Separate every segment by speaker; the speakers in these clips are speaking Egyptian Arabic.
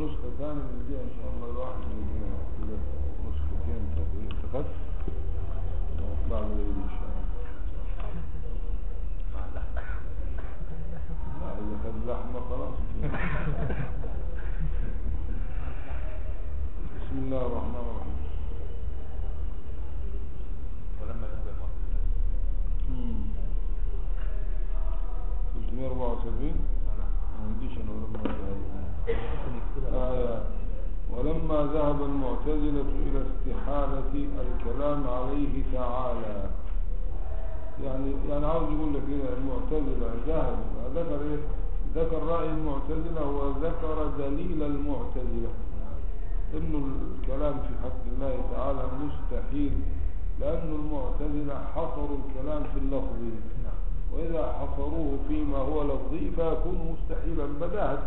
Speaker 1: نسخة ثانية من دي إن شاء الله الواحد يجينا كده نسختين تغيير تخف ونطلع من الليل إن شاء الله
Speaker 2: مع اللحمة
Speaker 1: لا إذا خد لحمة خلاص بسم الله الرحمن الرحيم
Speaker 2: ولما ذهب المعتزلة
Speaker 1: مم. 374 ما عنديش أنا ولما ذهب آية ولما ذهب المعتزلة إلى استحالة الكلام عليه تعالى يعني يعني عاوز يقول لك ايه المعتزلة ذهب ذكر ايه ذكر رأي المعتزلة وذكر دليل المعتزلة انه الكلام في حق الله تعالى مستحيل لأن المعتزلة حصروا الكلام في اللفظ وإذا حصروه فيما هو لفظي فيكون مستحيلا بداهة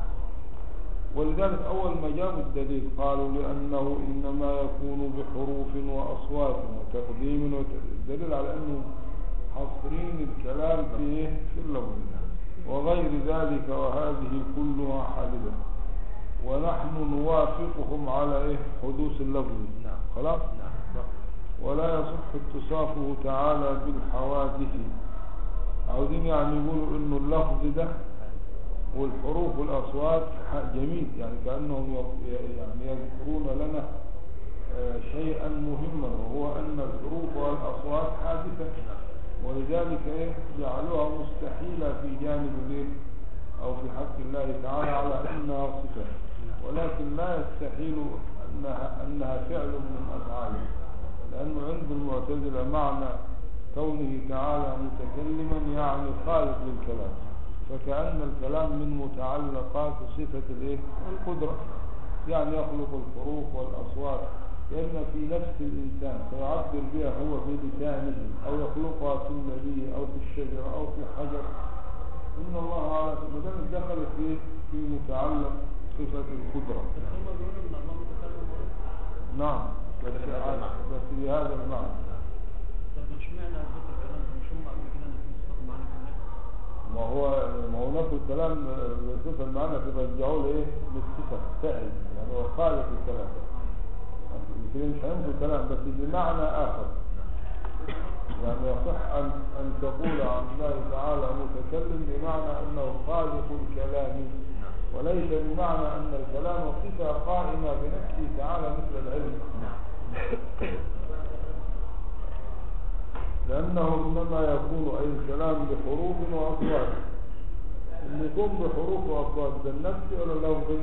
Speaker 1: ولذلك أول ما جابوا الدليل قالوا لأنه إنما يكون بحروف وأصوات وتقديم وتدليل على أنه حصرين الكلام في إيه؟ في اللفظ وغير ذلك وهذه كلها حادثة ونحن نوافقهم على إيه؟ حدوث اللفظ
Speaker 2: نعم.
Speaker 1: خلاص
Speaker 2: نعم
Speaker 1: ولا يصح اتصافه تعالى بالحوادث عاوزين يعني يقولوا انه اللفظ ده والحروف والأصوات ح- جميل يعني كأنهم يق- ي- يعني يذكرون لنا آه، شيئا مهما وهو أن الحروف والأصوات حادثة ولذلك إيه جعلوها مستحيلة في جانب الإيه أو في حق الله تعالى على أنها صفة ولكن لا يستحيل أنها, أنها فعل من أفعاله لأنه عند المعتزلة معنى كونه تعالى متكلما يعني خالق للكلام فكأن الكلام من متعلقات صفة الايه القدرة يعني يخلق الحروف والأصوات لأن في نفس الإنسان فيعبر بها هو بلسانه أو يخلقها في النبي أو في الشجرة أو في الحجر إن الله على مدام دخل في في متعلق صفة القدرة
Speaker 3: هم بيقولوا ان الله متكلم ورد
Speaker 1: نعم بس
Speaker 2: بهذا المعنى.
Speaker 1: بس بهذا المعنى
Speaker 3: طب اشمعنى ذكر الكلام ده مش هم قبل كده ان في صفات معنى كمان
Speaker 1: ما هو ما هو نفس الكلام بصفة المعنى ترجعوه لايه للصفة فعل يعني هو خالق الكلام يمكن مش هينفي الكلام بس بمعنى آخر يعني يصح أن أن تقول عن الله تعالى متكلم بمعنى أنه خالق الكلام وليس بمعنى أن الكلام صفة قائمة بنفسه تعالى مثل العلم لأنه إنما يكون أي الكلام بحروف وأصوات اللي يكون بحروف وأصوات بالنفس ولا لفظ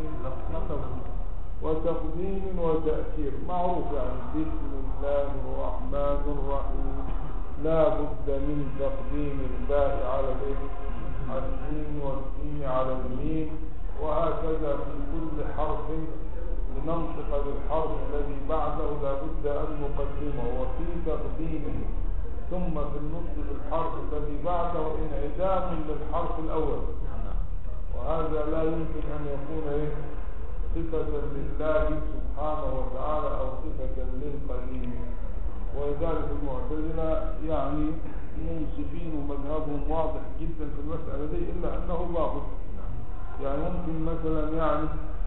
Speaker 1: وتقديم وتأثير معروف يعني بسم الله الرحمن الرحيم لا بد من تقديم الباء على الايه على السين والسين على الميم وهكذا في كل حرف لننطق بالحرف الذي بعده لا بد أن نقدمه وفي تقديمه ثم في النطق بالحرف الذي بعده انعدام للحرف الأول وهذا لا يمكن أن يكون إيه؟ صفة لله سبحانه وتعالى أو صفة للقديم ولذلك المعتزلة يعني منصفين ومذهبهم واضح جدا في المسألة دي إلا أنه باطل يعني ممكن مثلا يعني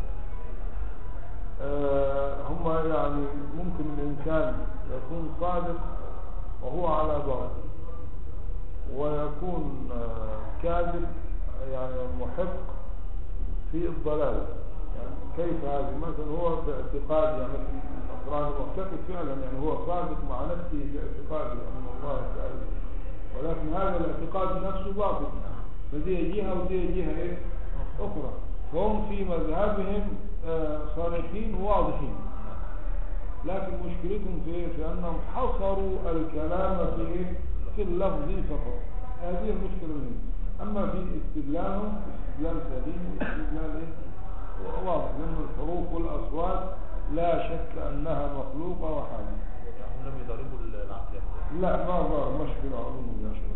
Speaker 1: آه هم يعني ممكن الإنسان يكون صادق وهو على باطل ويكون آه كاذب يعني محق في الضلال يعني كيف هذا مثلا هو في اعتقاد يعني في الأسرار معتقد فعلا يعني هو صادق مع نفسه في اعتقاده أن الله تعالى ولكن هذا الاعتقاد نفسه باطل فدي جهة ودي جهة ايه أخرى فهم في مذهبهم آه، صارخين واضحين لكن مشكلتهم في ايه في أنهم حصروا الكلام في ايه في اللفظ فقط هذه المشكلة منهم أما في استدلالهم استدلال سليم واستدلال ايه واضح لأن الحروف والأصوات لا شك أنها مخلوقة وحادثة
Speaker 2: يعني هم لم يضربوا العقل
Speaker 1: لا ما ظهر مشكلة عظيمة مباشرة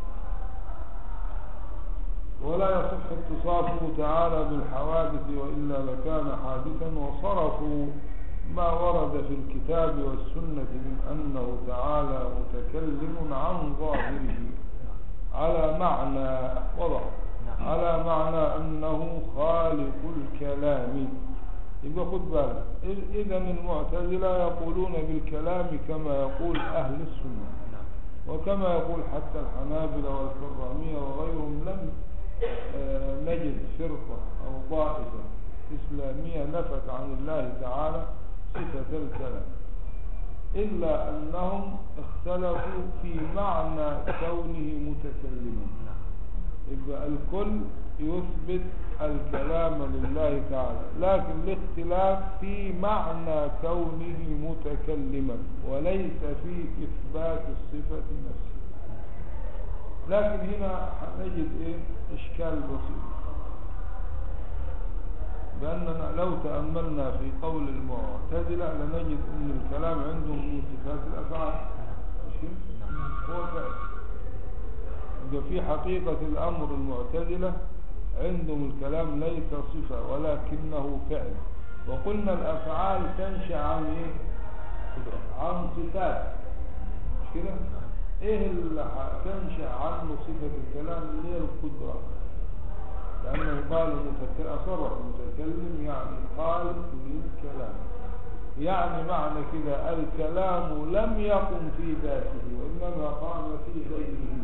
Speaker 1: ولا يصح اتصافه تعالى بالحوادث وإلا لكان حادثا وصرفوا ما ورد في الكتاب والسنة من أنه تعالى متكلم عن ظاهره على معنى وضع على معنى أنه خالق الكلام يبقى خد بالك إذا المعتزلة يقولون بالكلام كما يقول أهل السنة
Speaker 2: نعم
Speaker 1: وكما يقول حتى الحنابلة والكرامية وغيرهم لم آه، نجد فرقة أو طائفة إسلامية نفت عن الله تعالى صفة الكلام إلا أنهم اختلفوا في معنى كونه متكلما يبقى الكل يثبت الكلام لله تعالى لكن الاختلاف في معنى كونه متكلما وليس في إثبات الصفة نفسها لكن هنا نجد إيه إشكال بسيط بأننا لو تأملنا في قول المعتزلة لنجد أن الكلام عندهم من صفات الأفعال مش كده؟ هو فعل يبقى في حقيقة الأمر المعتزلة عندهم الكلام ليس صفة ولكنه فعل وقلنا الأفعال تنشأ عن إيه؟ عن صفات مش كده؟ إيه اللي ح- تنشأ عنه صفة الكلام اللي هي القدرة لأنه قال المتكلم أصرح المتكلم يعني قال للكلام يعني معنى كده الكلام لم يقم في ذاته وإنما قام في غيره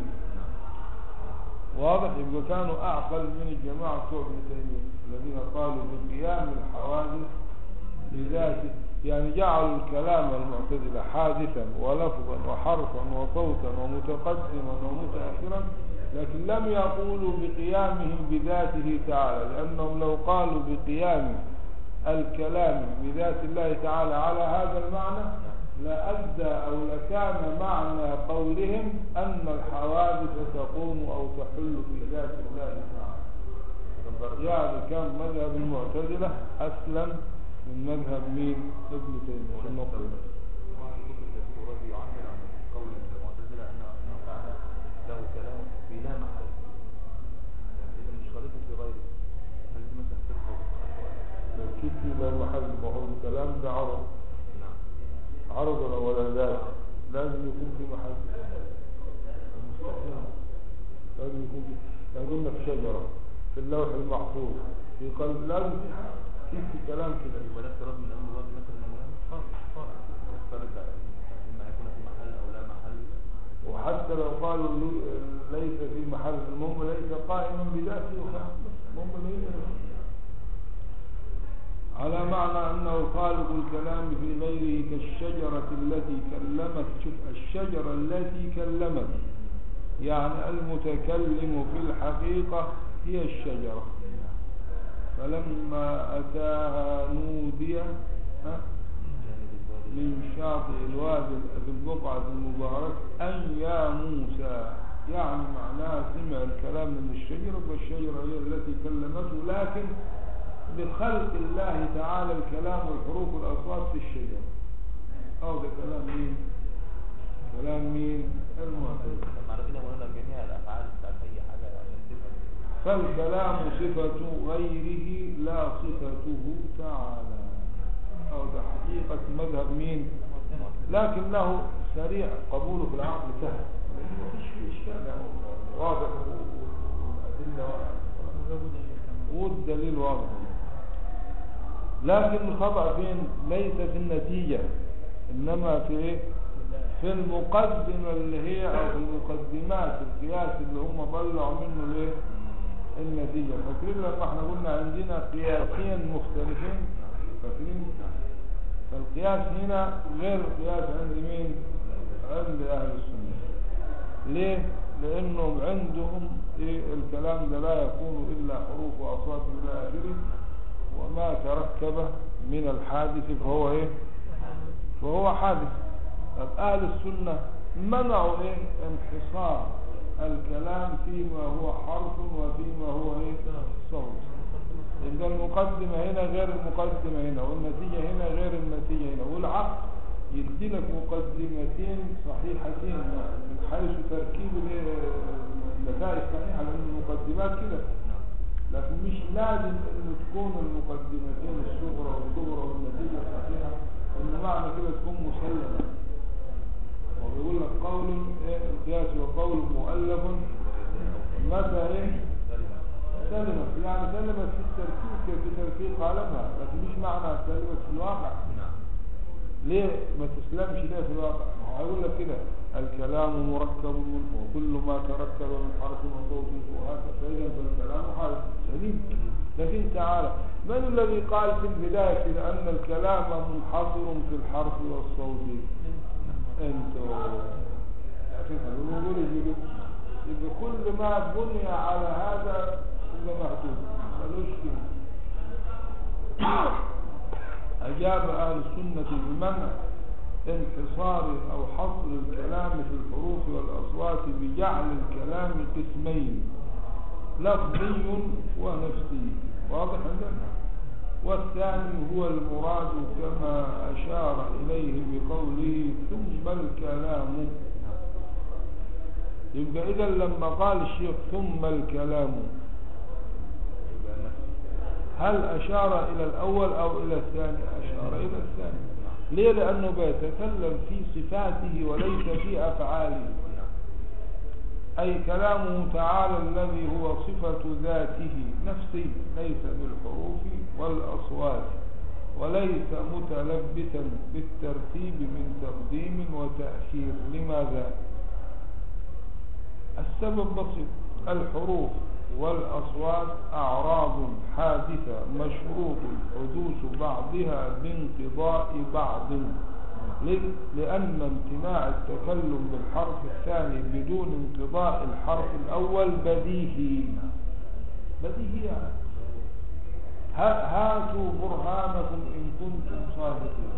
Speaker 1: واضح يبقى كانوا أعقل من الجماعة بتوع ابن تيمية الذين قالوا بقيام الحوادث بذاته يعني جعلوا الكلام المعتزلة حادثا ولفظا وحرفا وصوتا ومتقدما ومتأخرا لكن لم يقولوا بقيامه بذاته تعالى لأنهم لو قالوا بقيام الكلام بذات الله تعالى على هذا المعنى لأدى أو لكان معنى قولهم أن الحوادث تقوم أو تحل في ذات الله تعالى يعني كان مذهب المعتزلة أسلم من مذهب مين ابن تيمية في النقطة دي.
Speaker 2: واحد كتب الدكتوراه بيعبر عن قول المعتزلة أن الله تعالى له كلام في لا محل يعني إذا مش خالقه في غيره هل دي مثلا فرقة
Speaker 1: لو كيف لا محل ما هو الكلام ده عرض
Speaker 2: نعم
Speaker 1: عرض ولا ذات لازم يكون في محل مستحيل لازم يكون في يعني قلنا في شجرة في اللوح المحفوظ في قلب لازم في حاجة كيف في كلام كده
Speaker 2: يبقى ده افتراض من أمر الله مثلا مولانا
Speaker 3: فرق فرق
Speaker 2: يفترض إما يكون في محل أو لا محل
Speaker 1: وحتى لو قالوا لي- ليس في محل المهم ليس قائما بذاته وخلاص المهم ليس على معنى أنه خالق الكلام في غيره كالشجرة التي كلمت شوف الشجرة التي كلمت يعني المتكلم في الحقيقة هي الشجرة فلما أتاها نودي ها من شاطئ الوادي في البقعة المباركة أن يا موسى يعني معناها سمع الكلام من الشجرة والشجرة هي التي كلمته لكن بخلق الله تعالى الكلام والحروف والأصوات في الشجرة أو ده كلام مين؟ كلام مين؟ المعتزلة
Speaker 2: طب على كده مولانا جميع الأفعال بتاعت أي حاجة عشان تفهم
Speaker 1: فالكلام صفة غيره لا صفته تعالى أو ده حقيقة مذهب مين لكن له سريع قبوله في العقل سهل لأنه مفيش فيه إشكال يعني واضح والأدلة واضحة والدليل واضح لكن الخطأ فين ليس في النتيجة إنما في إيه في المقدمة اللي هي أو في المقدمات القياس اللي هم طلعوا منه الإيه النتيجة فاكرين لما احنا قلنا عندنا قياسين مختلفين فاكرين فالقياس هنا غير القياس عند مين عند أهل السنة ليه لأنهم عندهم إيه الكلام ده لا يكون إلا حروف وأصوات إلى آخره وما تركب من الحادث فهو إيه فهو حادث طب أهل السنة منعوا إيه انحصار الكلام فيما هو حرف وفيما هو إيه صوت يبقى المقدمة هنا غير المقدمة هنا والنتيجة هنا غير النتيجة هنا والعقل يدي لك مقدمتين صحيحتين من حيث تركيب ال- النتائج صحيحة لأن المقدمات كده لكن مش لازم انه تكون المقدمتين الصغرى والكبرى والنتيجة صحيحة ان معنى كده تكون مسلمة وبيقول لك قول إيه القياس وقول مؤلف متى ايه سلمت يعني سلمت في التركيب في تركيب قالبها لكن مش معنى سلمت في الواقع
Speaker 2: نعم
Speaker 1: ليه ما تسلمش ليه في الواقع ما هو هيقول لك كده الكلام مركب من وكل ما تركب من حرف وصوت وهذا فإذا فالكلام حادث سليم لكن تعالى من الذي قال في البداية كده أن الكلام منحصر في الحرف والصوت انتوا لكن خلونا نقول يجي يبقى كل ما بني على هذا يبقى مهدود ملوش قيمة أجاب أهل السنة بمنع انحصار أو حصر الكلام في الحروف والأصوات بجعل الكلام قسمين لفظي ونفسي واضح عندنا والثاني هو المراد كما أشار إليه بقوله ثم الكلام يبقى إذا لما قال الشيخ ثم الكلام
Speaker 2: يبقى نفس
Speaker 1: هل أشار إلى الأول أو إلى الثاني أشار إلى الثاني ليه لأنه بيتكلم في صفاته وليس في أفعاله أي كلامه تعالى الذي هو صفة ذاته نفسي ليس بالحروف والأصوات وليس متلبسا بالترتيب من تقديم وتأخير لماذا؟ السبب بسيط الحروف والأصوات أعراض حادثة مشروط حدوث بعضها بانقضاء بعض ليه؟ لأن امتناع التكلم بالحرف الثاني بدون انقضاء الحرف الأول بديهي بديهي يعني ها- هاتوا برهانكم إن كنتم صادقين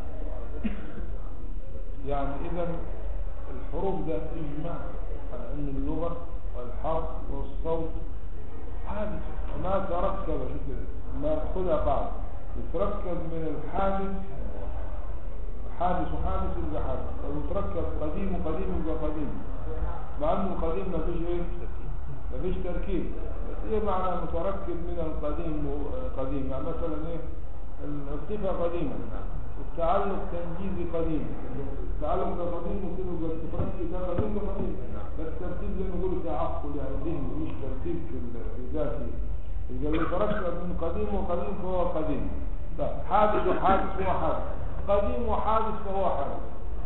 Speaker 1: يعني إذا الحروف ده إجماع على أن اللغة والحرف والصوت حادث ما تركب شوف كده، ما خذها قاعدة يتركب من الحادث حادث وحادث يبقى حادث لو يتركب قديم وقديم يبقى قديم مع انه القديم ما فيش ايه ما فيش تركيب بس ايه معنى متركب من القديم وقديم يعني مثلا ايه الصفة قديمة والتعلق تنجيزي قديم التعلق ده قديم وكده يبقى التركيب ده قديم ده قديم بس ترتيب زي ما بيقولوا تعقل يعني ذهني مش ترتيب في ال- في ذاته يبقى اللي يتركب من قديم وقديم فهو قديم لا حادث وحادث هو حادث قديم وحادث فهو حادث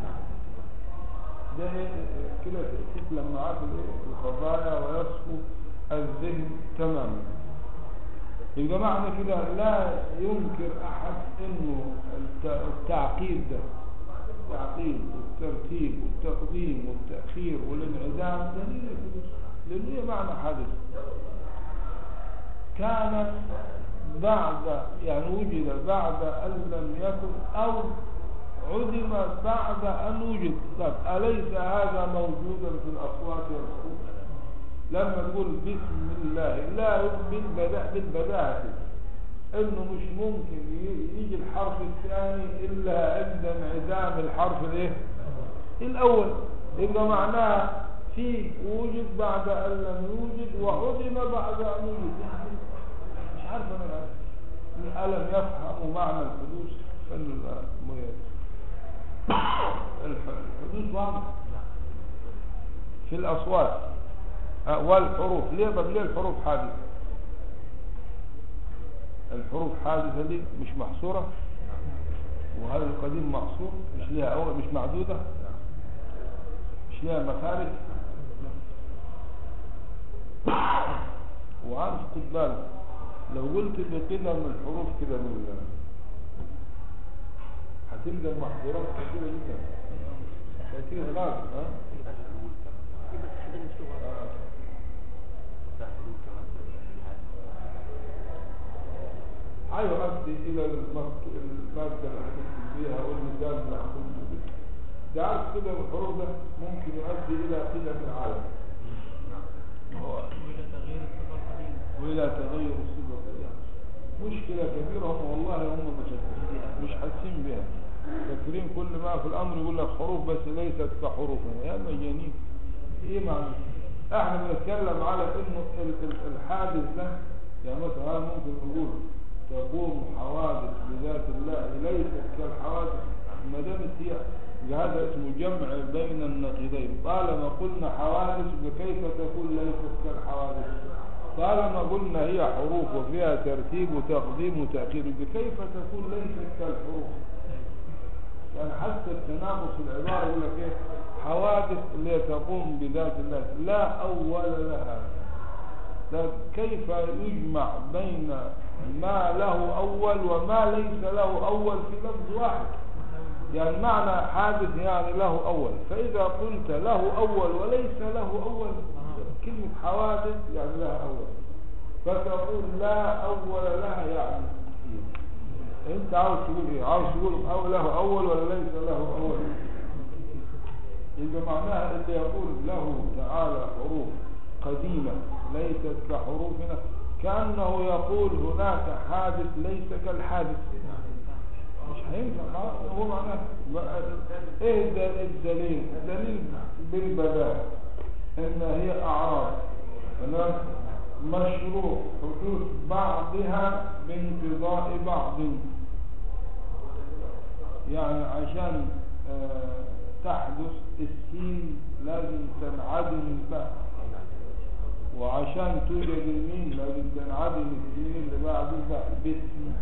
Speaker 1: ده إيه؟ كده تسلم معاه في الإيه؟ القضايا ويصفو الذهن تماما يبقى معنى كده لا ينكر احد انه الت- التعقيد ده التعقيد والترتيب والتقديم والتأخير والانعدام دليل الحدوث لأنه هي معنى حدث كان بعد يعني وجد بعد أن لم يكن أو عدم بعد أن وجد طب أليس هذا موجودا في الأصوات والصوت لما تقول بسم الله لا بالبداء بالبداهة انه مش ممكن ي- يجي الحرف الثاني الا عند انعدام الحرف الايه الاول يبقى معناها في وجد بعد ان لم يوجد وعدم بعد ان وجد يعني مش عارف انا عارف. الم يفهم معنى الحدوث فن الحدوث واضح في الاصوات آه، والحروف ليه طب ليه الحروف حادثة الحروف حادثة ليه مش محصورة وهذا القديم محصور مش ليها أول مش معدودة مش ليها مخارج وعارف خد بالك لو قلت بقدم الحروف كده من هتلقى المحظورات كثيرة جدا كثير غالب ها
Speaker 2: الحلول كمان
Speaker 3: بس حاجة مش لغة
Speaker 1: آه.
Speaker 2: ده حلول كمان
Speaker 1: ايوه قصدي الى المك- الماده اللي هتكتب بيها والمثال اللي هتكتب بيه ده عارف كده الحروف ده ممكن يؤدي الى قله العالم هو
Speaker 3: وإلى تغيير الصفة القديمة
Speaker 1: والى تغير الصفه القديمة. مشكله كبيره هم والله هم مشكلين مش حاسين بها فاكرين كل ما في الامر يقول لك حروف بس ليست كحروفنا يا مجانين ايه معنى احنا بنتكلم على انه ال- ال- الحادث ده يعني مثلا هل ممكن نقول تقوم حوادث بذات الله ليست كالحوادث ما دامت هي هذا اسمه جمع بين النقيضين طالما قلنا حوادث فكيف تكون ليست كالحوادث طالما قلنا هي حروف وفيها ترتيب وتقديم وتأخير كيف تكون ليست كالحروف يعني حتى التناقص في العبارة يقول لك ايه حوادث اللي تقوم بذات الله لا أول لها طيب كيف يجمع بين ما له أول وما ليس له أول في لفظ واحد يعني معنى حادث يعني له أول فإذا قلت له أول وليس له أول كلمة حوادث يعني لها أول فتقول لا أول لها يعني انت عاوز تقول ايه عاوز تقول أو له أول ولا ليس له أول يبقى معناها اللي يقول له تعالى حروف قديمة ليست كحروفنا كأنه يقول هناك حادث ليس كالحادث مش هينفع ما- هو معناه ما- ايه الد- الدليل الدليل بالبداء ان هي اعراض تمام مشروع حدوث بعضها بانقضاء بعض يعني عشان آه، تحدث السين لازم تنعدم الباء وعشان توجد الميم لازم تنعدم السين اللي بعد الباء بالسين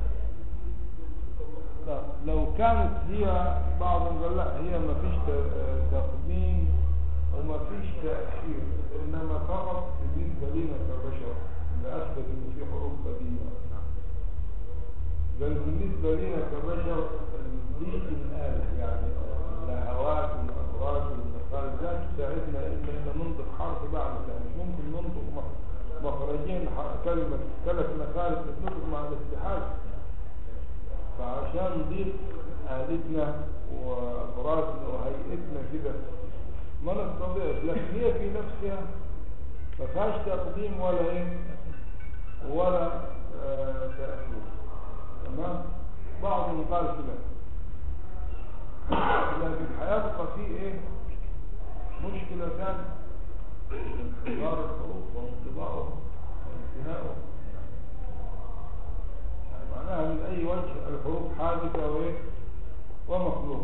Speaker 1: طب لو كانت هي بعضهم قال لا هي ما فيش ت- تقديم وما فيش تأخير إنما فقط بالنسبة لنا كبشر اللي أثبت إن في حروف قديمة بل بالنسبة لنا كبشر دي الآلة يعني اللهوات والأفراد والمخارج لا تساعدنا إلا أن ننطق حرف بعد ثاني مش ممكن ننطق مخ- مخرجين ح- كلمة ثلاث مخارج تتنطق مع الاستحالة فعشان ضيق آلتنا وأفرادنا وهيئتنا كده ما نستطيع لكن هي في نفسها ما فيهاش تقديم ولا ايه ولا آه تأخير تمام بعضهم قال كده لكن هيبقى في ايه مشكلة ثانية انحدار الحروف وانطباعه وانتهاؤه يعني معناها من اي وجه الحروف حادثة وايه ومخلوقة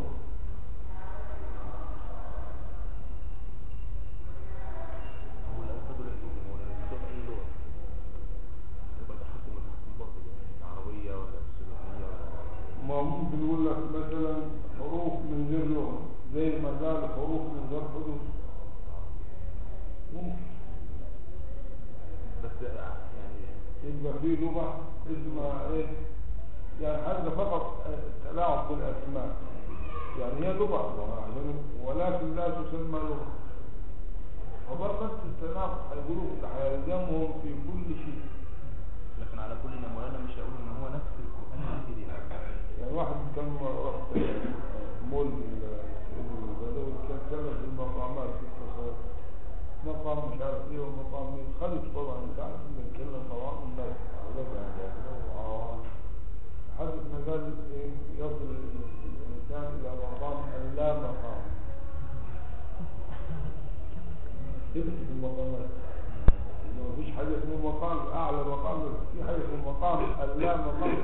Speaker 2: هو الألفاظ لا توجد ولا يوجد أي لغة يبقى تحكم الاستنباط العربية ولا السودانية ولا
Speaker 1: ما ممكن يقول لك مثلا حروف من غير لغة زي ما قال حروف من غير حدود ممكن
Speaker 2: بس يعني
Speaker 1: يبقى في لغة اسمها ايه يعني هذا فقط آه، تلاعب بالاسماء يعني هي لغة عشان- ولكن لا تسمى لغة وبرضه نفس التناقض هيقولوا هيلزمهم في كل شيء
Speaker 2: لكن على كل ما مولانا مش هيقول ان هو نفس القرآن الكريم
Speaker 1: يعني واحد كان رحت مول البدوي كان كلم في المقامات في التصوير مقام مش عارف ايه ومقام ايه خلف طبعا انت عارف ان بنتكلم طبعا الناس عادات يعني وعوام حدث ما قال ايه يصل الانسان الى مقام اللا مقام تمسك المقامات إنه مفيش حاجة اسمه مقام أعلى مقام بس في حاجة اسمه مقام اللا مقام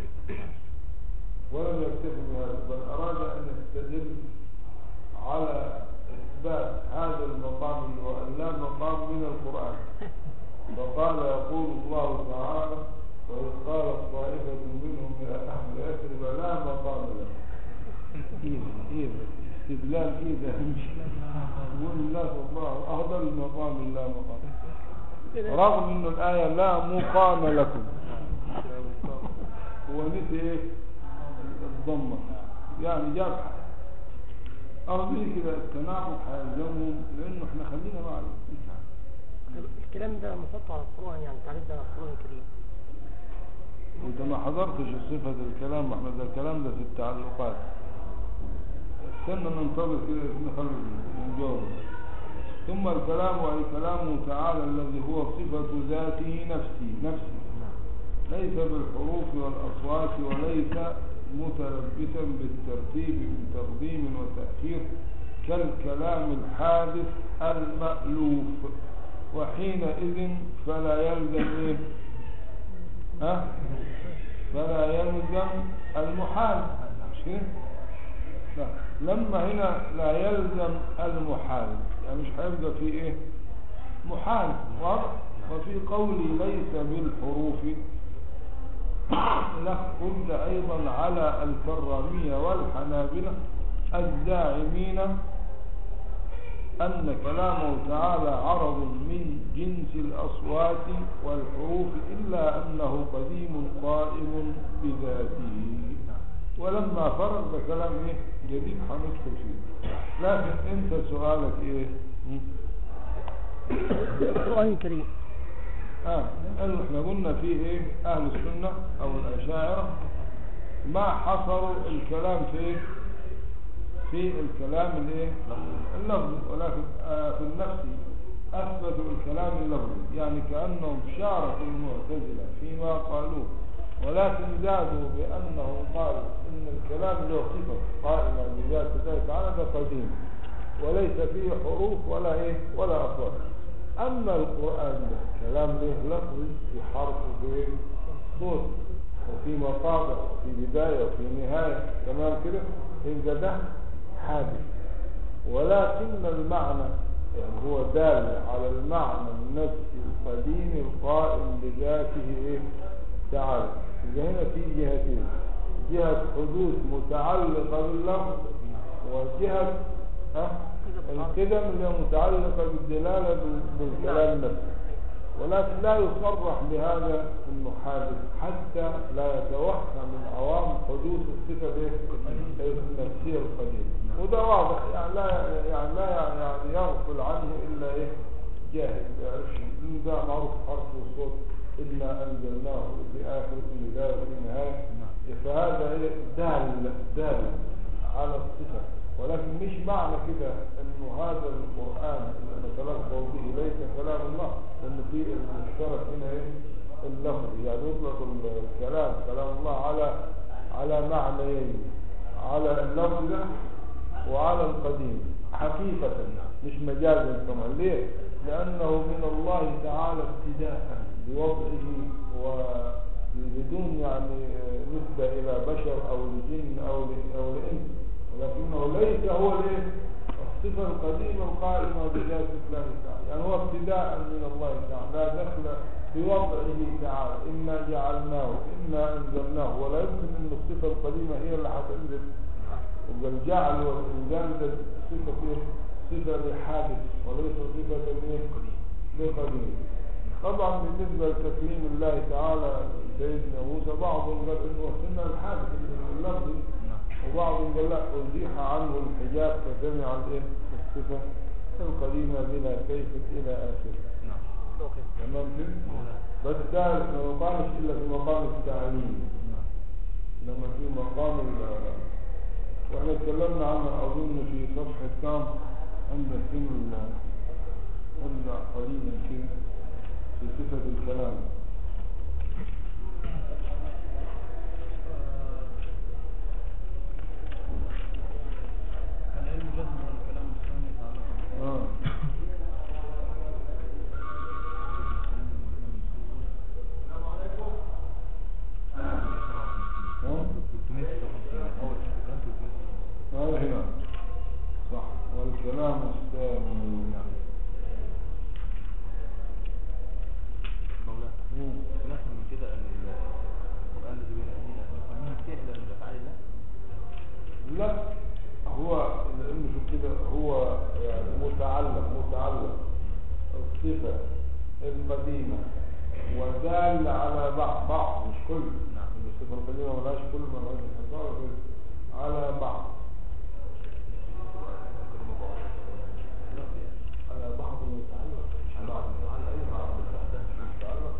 Speaker 1: ولم يكتفي بهذا بل أراد أن يستدل على إثبات هذا المقام اللي هو اللا مقام من القرآن فقال يقول الله تعالى وإذ قالت طائفة منهم يا أهل يثرب لا مقام له إيه إيه استدلال إيه ده مش يقول الناس الله أفضل المقام لا مقام رغم انه الآية لا مقام لكم ونسي ايه الضمة يعني جاب قصدي كده التناقض هيلزمهم لانه احنا خلينا مع الانسان
Speaker 4: الكلام ده محطه على القرآن يعني تعريف ده على القرآن الكريم
Speaker 1: وانت ما حضرتش صفة الكلام احنا ده الكلام ده في التعلقات استنى ننتظر كده نخرج نجاوب ثم الكلام وهي كلامه تعالى الذي هو صفة ذاته نفسي نفسي ليس بالحروف والأصوات وليس متلبسا بالترتيب من تقديم وتأخير كالكلام الحادث المألوف وحينئذ فلا يلزم إيه؟ ها؟ فلا يلزم المحال مش كده؟ لا لما هنا لا يلزم المحال يعني مش هيبقى في ايه محال واضح وفي قولي ليس بالحروف لفظ أيضا على الكرامية والحنابلة الزاعمين أن كلامه تعالى عرض من جنس الأصوات والحروف إلا أنه قديم قائم بذاته ولما فرغ ده كلام إيه جديد هندخل فيه لكن أنت سؤالك إيه م?
Speaker 4: القرآن الكريم
Speaker 1: آه قالوا احنا قلنا في ايه اهل السنة او الاشاعرة ما حصروا الكلام في ايه في الكلام الايه اللفظي ولكن آه في النفس اثبتوا الكلام اللفظي يعني كانهم شاركوا المعتزلة فيما قالوه ولكن زادوا بانه قال ان الكلام له صفة قائمة بذات الله تعالى ده قديم وليس فيه حروف ولا ايه ولا اصوات اما القرآن ده كلام له لفظي في حرف وفي صوت وفي مقاطع وفي بداية وفي نهاية تمام كده يبقى ده حادث ولكن المعنى يعني هو دال على المعنى النفسي القديم القائم بذاته ايه تعالى يبقى هنا في جهتين جهة حدوث متعلقة باللفظ وجهة ها القدم اللي هي متعلقة بالدلالة بال- بالكلام نفسه ولكن لا يصرح بهذا انه حادث حتى لا يتوهم العوام حدوث الصفة دي النفسية القديمة وده واضح يعني لا يعني لا يعني يغفل عنه الا ايه جاهل يعرفش لأن ده معروف حرف وصوت إنا أنزلناه في آخر البداية وفي النهاية فهذا إيه دال دال على الصفة ولكن مش معنى كده انه هذا القرآن اللي نتلفظ به ليس كلام الله لان في المشترك هنا ايه اللفظ يعني يطلق الكلام كلام الله على على معنيين على اللفظ ده وعلى القديم حقيقة مش مجازا كمان ليه لأنه من الله تعالى ابتداء بوضعه وبدون يعني نسبة إلى بشر أو لجن أو ل- أو لإنس ولكنه ليس هو الايه الصفة القديمة القائمة بذات الله تعالى يعني هو ابتداء من الله تعالى لا دخل بوضعه تعالى إنا جعلناه إنا أنزلناه ولا يمكن أن الصفة القديمة هي اللي هتنزل يبقى الجعل والإنزال ده صفة ايه؟ صفة لحادث وليس صفة ايه؟ لقديم طبعا بالنسبة لتكريم الله تعالى سيدنا موسى بعضهم قال انه سنة الحادث اللفظي وبعضهم قال لا أزيح عنه الحجاب فجمع الايه الصفة القديمة بلا كيف إلى آخره
Speaker 4: أوكي.
Speaker 1: تمام كده؟ بس ده ما مقامش إلا في مقام التعليم لما في مقام ال واحنا اتكلمنا عنه أظن في صفحة كام عند السن ارجع قليلا كده في صفة الكلام
Speaker 3: العلم جزم والكلام الثاني يتعلق
Speaker 1: اه ها؟ هذا هنا صح والكلام الثاني مم.
Speaker 2: نفهم من كده ان القرآن الذي بين ايدينا نسميه فعلا من افعال الله
Speaker 1: لا هو لانه شوف كده هو يعني متعلق متعلق الصفة القديمة ودال على بعض بعض مش كل
Speaker 2: نعم.
Speaker 1: الصفة القديمة ملهاش كل ملهاش الحصار كده على بعض على بعض المتعلق مش على بعض المتعلق بعض المتعلق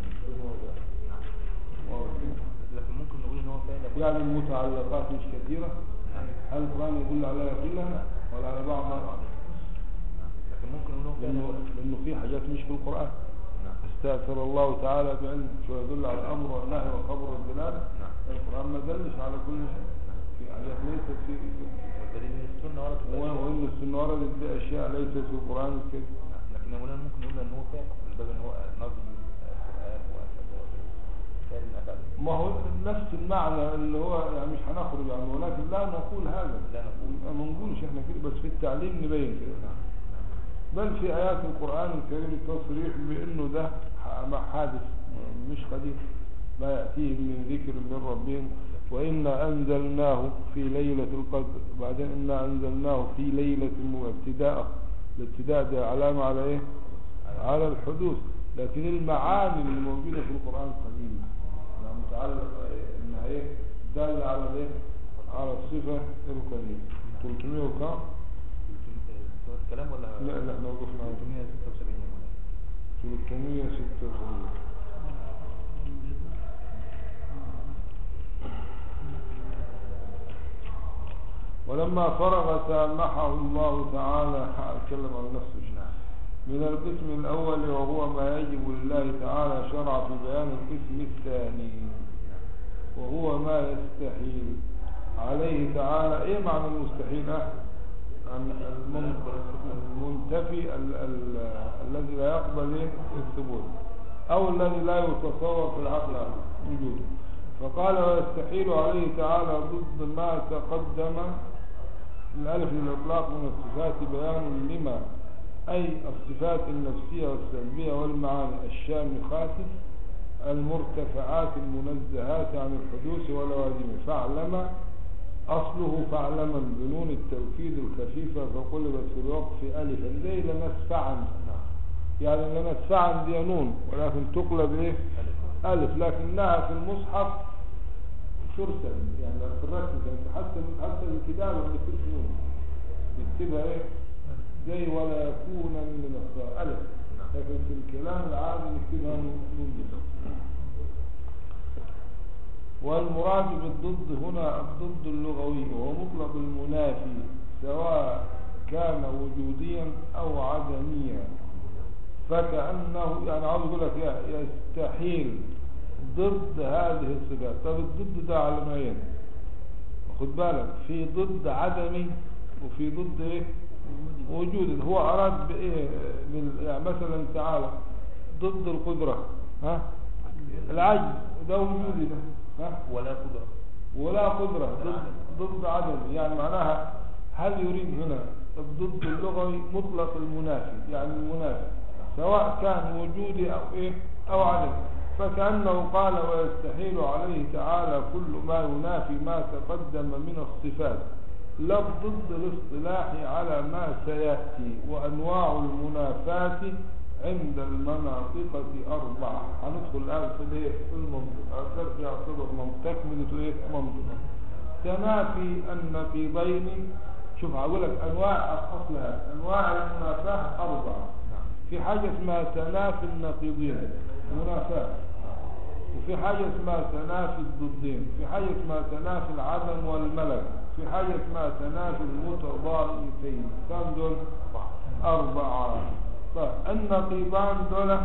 Speaker 1: واضح كده؟
Speaker 2: لكن ممكن نقول ان هو فعلا
Speaker 1: يعني المتعلقات مش كثيرة هل القرآن يدل عليها كلها ولا على بعضها
Speaker 2: لكن ممكن نقول هو
Speaker 1: لأنه,
Speaker 2: فعلا
Speaker 1: لأنه في حاجات مش في القرآن
Speaker 2: نعم
Speaker 1: استأثر الله تعالى بعلم شو يدل على الأمر والنهي والخبر والدلالة
Speaker 2: نعم.
Speaker 1: القرآن ما دلش على كل شيء في حاجات ليست في
Speaker 2: والدليل ان السنه وردت
Speaker 1: و-
Speaker 2: بأشياء.
Speaker 1: وإن السنة وردت بأشياء ليست في القرآن كده
Speaker 2: نعم. لكن يا مولانا ممكن نقول ان هو فعل من باب ان هو نظم القرآن وكذا فعل من افعال الله.
Speaker 1: ما هو نفس المعنى اللي هو يعني مش هنخرج عنه ولكن لا نقول هذا
Speaker 2: لا نقول.
Speaker 1: ما نقولش احنا كده بس في التعليم نبين كده
Speaker 2: نعم نعم
Speaker 1: بل في آيات القرآن الكريم تصريح بأنه ده ح- حادث مش قديم ما يأتيهم من ذكر من ربهم وإنا أنزلناه في ليلة القدر بعدين إنا أنزلناه في ليلة م- ابتداء الابتداء ده علامة على إيه؟ على الحدوث لكن المعاني اللي موجودة في القرآن قديمة يعني متعلق إنها إيه؟ دالة على الإيه؟ على الصفة القديمة 300 وكم؟
Speaker 2: سورة كلام ولا
Speaker 1: لا لا احنا وقفنا عند
Speaker 2: 376 يا مولانا
Speaker 1: 376 ولما فرغ سامحه الله تعالى أتكلم عن نفسه
Speaker 2: نعم
Speaker 1: من القسم الأول وهو ما يجب لله تعالى شرع في بيان القسم الثاني وهو ما يستحيل عليه تعالى ايه معنى المستحيل اه عن المن- المنتفي ال ال الذي لا يقبل إيه؟ الثبوت او الذي لا يتصور في العقل وجوده فقال ويستحيل عليه تعالى ضد ما تقدم الألف للإطلاق من الصفات بيان لما أي الصفات النفسية والسلبية والمعاني الشامخات المرتفعات المنزهات عن الحدوث واللوازم فاعلم أصله فاعلما بنون التوكيد الخفيفة فقلبت في الوقف ألفا زي لنسفعا
Speaker 2: نعم
Speaker 1: يعني لنسفعا دي نون ولكن تقلب إيه
Speaker 2: ألف
Speaker 1: ألف لكنها في المصحف ترسل يعني في الرسم كانت حتى حتى الكتابة بتكتب نون نكتبها إيه زي ولا يكون من الصلاة ألف
Speaker 2: نعم.
Speaker 1: لكن في الكلام العادي نكتبها نون نون بس. والمراد بالضد هنا الضد اللغوي وهو مطلق المنافي سواء كان وجوديا أو عدميا فكأنه يعني عاوز يقول لك يا- يستحيل ضد هذه الصفات طب الضد ده على نوعين خد بالك في ضد عدمي وفي ضد ايه وجود هو اراد بايه بال... يعني مثلا تعالى ضد القدرة ها العجز ده وجودي ده ها
Speaker 2: ولا قدرة
Speaker 1: ولا قدرة ضد, ضد عدم يعني معناها هل يريد هنا الضد اللغوي مطلق المنافي يعني المنافي سواء كان وجودي أو إيه أو عدم فكأنه قال ويستحيل عليه تعالى كل ما ينافي ما تقدم من الصفات لا الضد الاصطلاحي على ما سيأتي وأنواع المنافاة عند المناطقة أربعة هندخل الآن في الإيه؟ في المنطق الدرس يعتبر منطق تكملة إيه؟ منطق تنافي النقيضين شوف هقول لك أنواع أصلها أنواع المنافاة أربعة
Speaker 2: نعم
Speaker 1: في حاجة اسمها تنافي النقيضين منافاة وفي حاجة اسمها تنافي الضدين في حاجة اسمها تنافي العدم والملك في حاجة اسمها تنافي المتضادين كم دول أربعة طيب النقيضان دول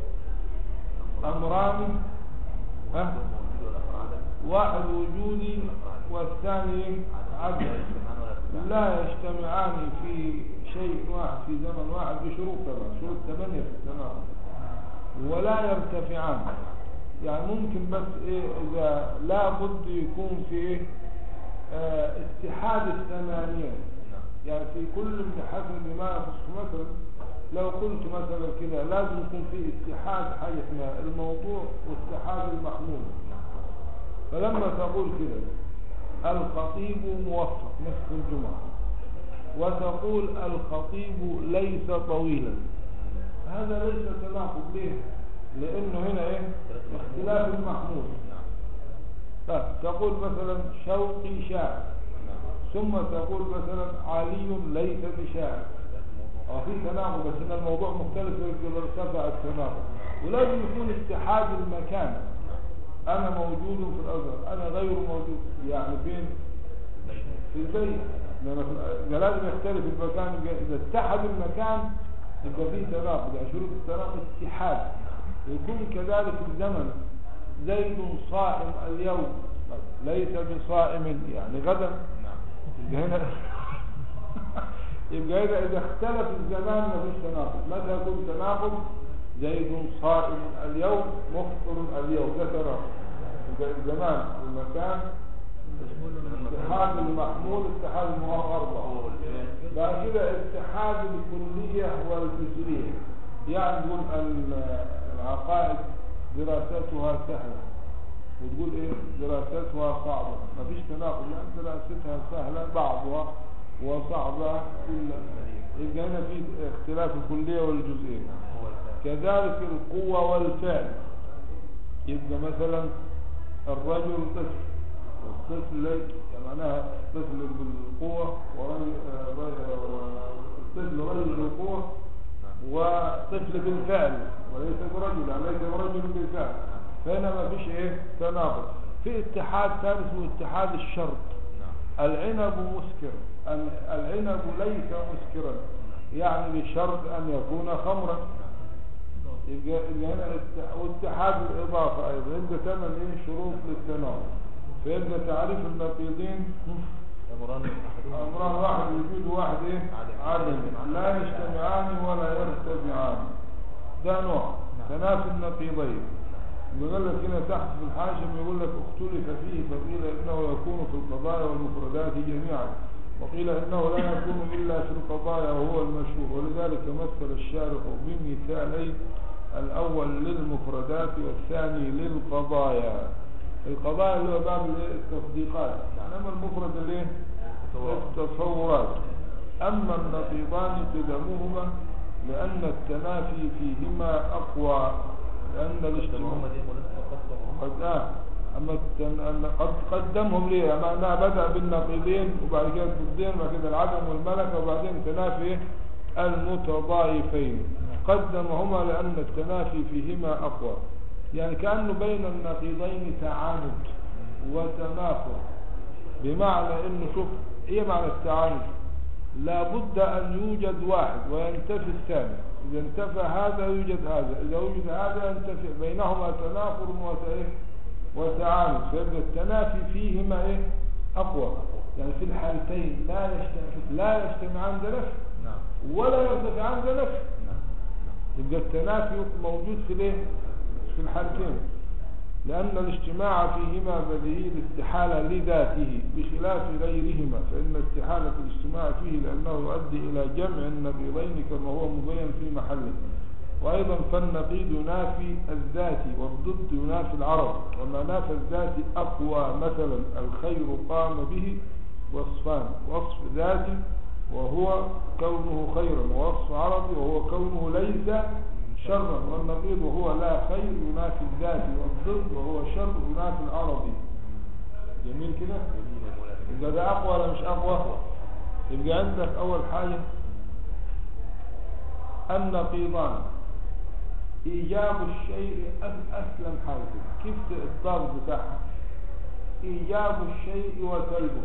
Speaker 1: أمران ها
Speaker 2: موجود ولا عدم
Speaker 1: واحد وجودي والثاني عدم لا يجتمعان في شيء واحد في زمن واحد بشروط طبعا شروط ثمانية في التناقض ولا يرتفعان يعني ممكن بس ايه اذا لا بد يكون في ايه آه اتحاد الثمانية
Speaker 2: نعم
Speaker 1: يعني في كل بحسب ما يخص مثلا لو قلت مثلا كده لازم يكون في اتحاد حاجة اسمها الموضوع واتحاد المحمول فلما تقول كده الخطيب موفق نصف الجمعة وتقول الخطيب ليس طويلا هذا ليس تناقض ليه لانه هنا ايه اختلاف المحمول
Speaker 2: نعم
Speaker 1: طيب تقول مثلا شوقي شاعر
Speaker 2: نعم
Speaker 1: ثم تقول مثلا علي ليس بشاعر اه في تناقض بس ان الموضوع مختلف يمكن ارتفع التناقض ولازم يكون اتحاد المكان انا موجود في الازهر انا غير موجود يعني فين في البيت لأن في- ده لازم يختلف المكان اذا اتحد المكان يبقى فيه تناقض يعني شروط التناقض اتحاد يكون كذلك الزمن زيد صائم اليوم ليس بصائم يعني غدا
Speaker 2: نعم
Speaker 1: يبقى هنا يبقى إذا إذا اختلف الزمان ما فيش تناقض متى يكون تناقض زيد صائم اليوم مفطر اليوم ده تناقض يبقى الزمان والمكان اتحاد المحمول اتحاد المواقع أربعة بعد كده اتحاد الكلية والجزئية يعني نقول ال- العقائد دراستها سهلة وتقول ايه دراستها صعبة مفيش تناقض يعني دراستها سهلة بعضها وصعبة كلها يبقى هنا في اختلاف الكلية والجزئية كذلك القوة والفعل يبقى مثلا الرجل طفل والطفل ليس يعني معناها طفل بالقوة ورجل آه، رجل- الطفل رجل بالقوة وطفل بالفعل وليس برجل يعني ليس برجل بالفعل فهنا ما فيش ايه تناقض في اتحاد ثالث هو اتحاد الشرط العنب مسكر ال- العنب ليس مسكرا يعني بشرط ان يكون خمرا يبقى يبقى هنا ات- واتحاد الاضافه ايضا يبقى ثمان ايه شروط للتناقض فيبقى تعريف النقيضين
Speaker 2: امران احدهما
Speaker 1: امران واحد وجود واحد ايه عدم لا يجتمعان ولا يرتفعان ده نوع تنافي النقيضين يقول لك هنا تحت في الحاشم يقول لك اختلف فيه فقيل انه يكون في القضايا والمفردات جميعا وقيل انه لا يكون الا في القضايا وهو المشهور ولذلك مثل الشارح بمثالين الاول للمفردات والثاني للقضايا القضايا اللي هو باب الإيه؟ التصديقات يعني اما المفرد اللي إيه؟ التصورات اما النقيضان قدمهما لان التنافي فيهما اقوى لان الاجتماع
Speaker 2: هم دي ولسه قصة
Speaker 1: قد آه أما التن... أن قد قدمهم ليه أما أنها بدأ بالنقيضين وبعد كده الضدين وبعد كده العدم والملكة وبعدين تنافي المتضايفين قدمهما لأن التنافي فيهما أقوى يعني كأنه بين النقيضين تعاند وتنافر بمعنى أنه شوف إيه معنى التعاند لابد أن يوجد واحد وينتفي الثاني إذا انتفى هذا يوجد هذا إذا وجد هذا ينتفي بينهما تنافر وت- وتعاند فيبقى التنافي فيهما إيه أقوى يعني في الحالتين لا يجتمع لا يجتمعان ده نفي
Speaker 2: نعم
Speaker 1: ولا يرتفعان ده نفي
Speaker 2: نعم
Speaker 1: يبقى التنافي موجود في الايه في الحالتين لأن الاجتماع فيهما بديهي الاستحالة لذاته بخلاف غيرهما فإن استحالة الاجتماع فيه لأنه يؤدي إلى جمع النقيضين كما هو مبين في محله وأيضا فالنقيض ينافي الذات والضد ينافي العرض وما نافى الذات أقوى مثلا الخير قام به وصفان وصف ذاتي وهو كونه خيرا ووصف عرضي وهو كونه ليس شرا والنقيض وهو لا خير ينافي الذات والضد وهو شر ينافي العرضي جميل كده
Speaker 2: جميل يا مولانا
Speaker 1: يبقى ده اقوى ولا مش اقوى يبقى عندك اول حاجه النقيضان ايجاب الشيء أس- اسلم حالته كيف الضرب بتاعها ايجاب الشيء وسلبه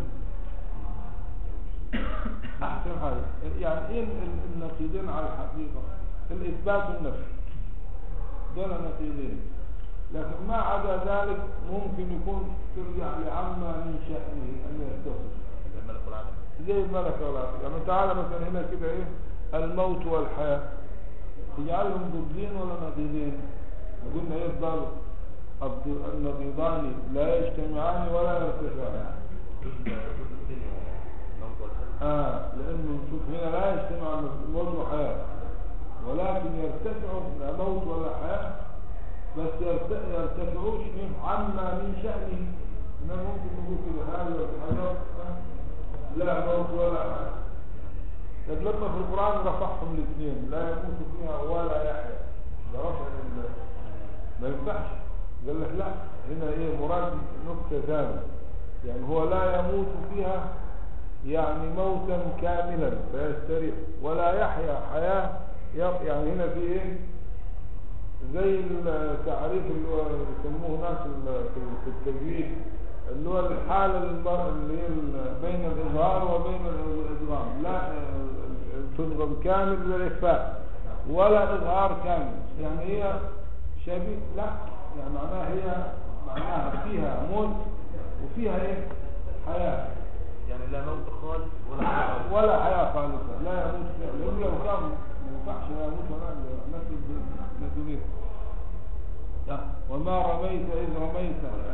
Speaker 1: احسن حاجه يعني ايه ال- ال- النقيضين على الحقيقه الاثبات والنفي دول نقيضين لكن ما عدا ذلك ممكن يكون ترجع لعما من شأنه أن يتصف
Speaker 2: زي الملك والعدم
Speaker 1: زي الملكة والعقل يعني تعالى مثلا هنا كده ايه الموت والحياة تجعلهم ضدين ولا نقيضين قلنا ايه الضرب الض- النقيضان لا يجتمعان ولا يرتفعان
Speaker 2: ضد ضد الدنيا الموت والحياة
Speaker 1: آه لأنه شوف هنا لا يجتمع موت وحياة ولكن يرتفع لا موت ولا حياة بس يرت- يرتفعوش إيه؟ عما من شأنه إنما ممكن نقول كده هذا الحياة آه، لا موت ولا حياة طب لما في القرآن رفعهم الاثنين لا يموت فيها ولا يحيا ده رفع ال- ما ينفعش قال لك لا هنا ايه مراد نكتة ثانية يعني هو لا يموت فيها يعني موتا كاملا فيستريح ولا يحيا حياة يق- يعني هنا في ايه زي التعريف اللي هو يسموه ناس ال- في- في التجويد اللي هو الحالة المر- اللي هي ال- بين الإظهار وبين الإدغام لا تدغم كامل للإخفاء ولا إظهار كامل يعني هي شبيه لا يعني معناها هي معناها فيها موت وفيها ايه حياة
Speaker 2: يعني لا موت خالص ولا حياة خالص.
Speaker 1: ولا حياة خالصة لا يموت فيها لأنه لو كان ما ينفعش لا يموت ولا نفس نتيجة وما رميت إذ رميت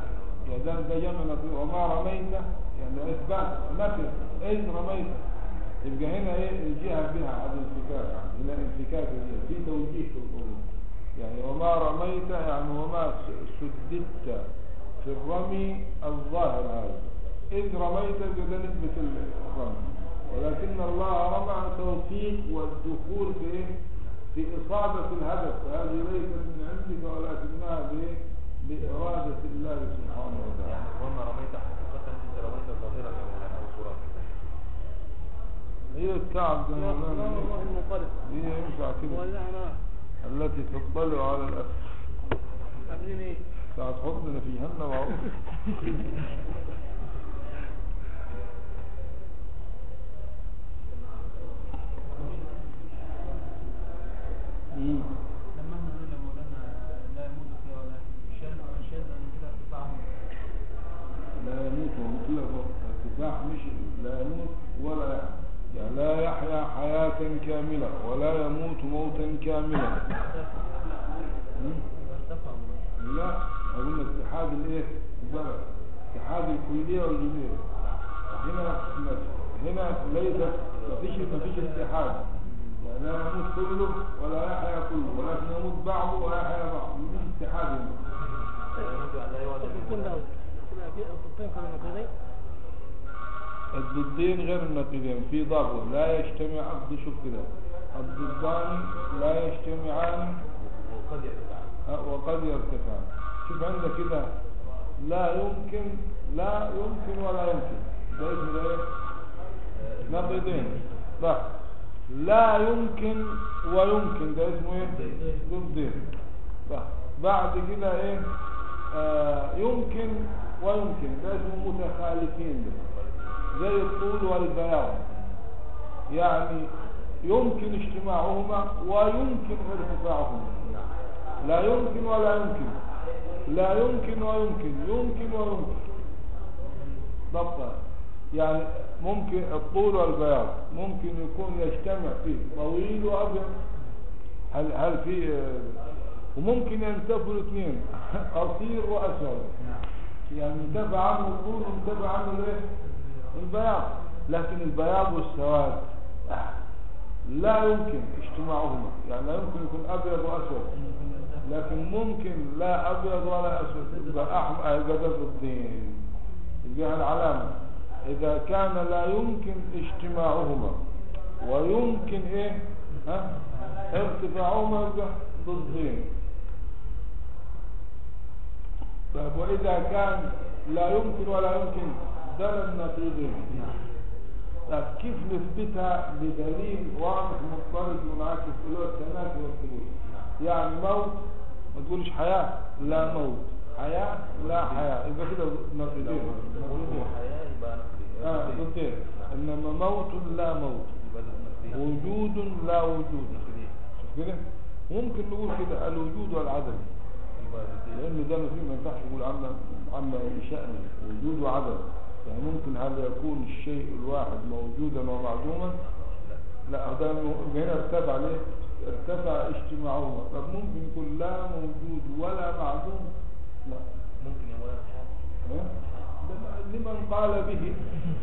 Speaker 1: يعني ده ده جمع نقيض وما رميت يعني ده اثبات نفي اذ رميت يبقى هنا ايه الجهه فيها على الانفكاك هنا انفكاك الجهة. في توجيه في الامور يعني وما رميت يعني وما س- سددت في الرمي الظاهر هذا إذ رميت بدا نسبة الرمي ولكن الله رمى عن توفيق والدخول في إيه؟ في إصابة الهدف وهذه ليست من عندك ولكنها بإيه؟ بإرادة الله سبحانه وتعالى
Speaker 2: يعني وما رميت حقيقة انت رميت ظاهرا يا مولانا او صورة
Speaker 1: هي الكعب ده
Speaker 4: لا
Speaker 1: مولانا
Speaker 4: لا والله المنطلق
Speaker 1: هي ينفع كده
Speaker 4: ولا انا
Speaker 1: التي تطلع على الأسف
Speaker 4: عاملين ايه؟
Speaker 1: ساعة حضن في جهنم أهو مم.
Speaker 3: لما احنا نقول يا مولانا لا يموت فيها ولا شاذ شاذ من كده ارتفاعهم
Speaker 1: لا يموت وقلت لك ارتفاع مش لا يموت ولا يحيا يعني لا يحيا حياة كاملة ولا يموت موتا كاملا مم.
Speaker 3: ارتفعوا
Speaker 1: لا قلنا اتحاد الايه البلد اتحاد الكلية والجزئية هنا هنا ليس مفيش مفيش اتحاد يعني لا يموت كله ولا يحيا كله ولكن يموت بعضه ويحيا بعضه مفيش اتحاد هنا
Speaker 2: لا يموت ان لا يوعد
Speaker 4: الطبتين ده كده في الطبتين كانوا نقيضين
Speaker 1: الضدين غير النقيضين في ضابط لا يجتمع أخذ شوف كده الضدان لا يجتمعان
Speaker 2: وقد يرتفع
Speaker 1: أه، وقد يرتفعان شوف عندك كده لا يمكن لا يمكن ولا يمكن ده اسمه ده ايه نقيضين صح لا يمكن ويمكن ده اسمه ايه ضدين صح بعد كده ايه آه يمكن ويمكن ده اسمه متخالفين ده زي الطول والبياض يعني يمكن اجتماعهما ويمكن ارتفاعهما لا يمكن ولا يمكن لا يمكن ويمكن يمكن ويمكن ضبط يعني ممكن الطول والبياض ممكن يكون يجتمع فيه طويل وابيض هل هل في آه، وممكن ينتفوا الاثنين قصير واسود يعني انتفى عنه الطول وانتفى عنه الايه البياض لكن البياض والسواد آه، لا يمكن اجتماعهما يعني لا يمكن يكون ابيض واسود لكن ممكن لا ابيض ولا اسود يبقى احمر يبقى ده ضدين يبقى العلامه اذا كان لا يمكن اجتماعهما ويمكن ايه ها ارتفاعهما يبقى ضدين طيب واذا كان لا يمكن ولا يمكن دل النقيضين طيب كيف نثبتها بدليل واضح مضطرد منعكس اللي هو التنافي والثبوت يعني موت ما تقولش حياة لا موت حياة لا حياة يبقى كده نقيضين
Speaker 2: وجود حياة يبقى نقدي
Speaker 1: اه ضدين انما موت لا موت
Speaker 2: يبقى نقدي
Speaker 1: وجود لا وجود
Speaker 2: نقدي
Speaker 1: شوف كده ممكن نقول كده الوجود والعدم
Speaker 2: يبقى نقدي
Speaker 1: لأن ده ما فيه ما ينفعش نقول عما عما شأن وجود وعدم يعني ممكن هذا يكون الشيء الواحد موجودا ومعدوما لا ده م- هنا ارتفع ليه ارتفع اجتماعهما طب ممكن يكون لا موجود ولا معدوم لا
Speaker 2: ممكن يا مولانا حاجة
Speaker 1: ها؟ ده ما- لمن قال به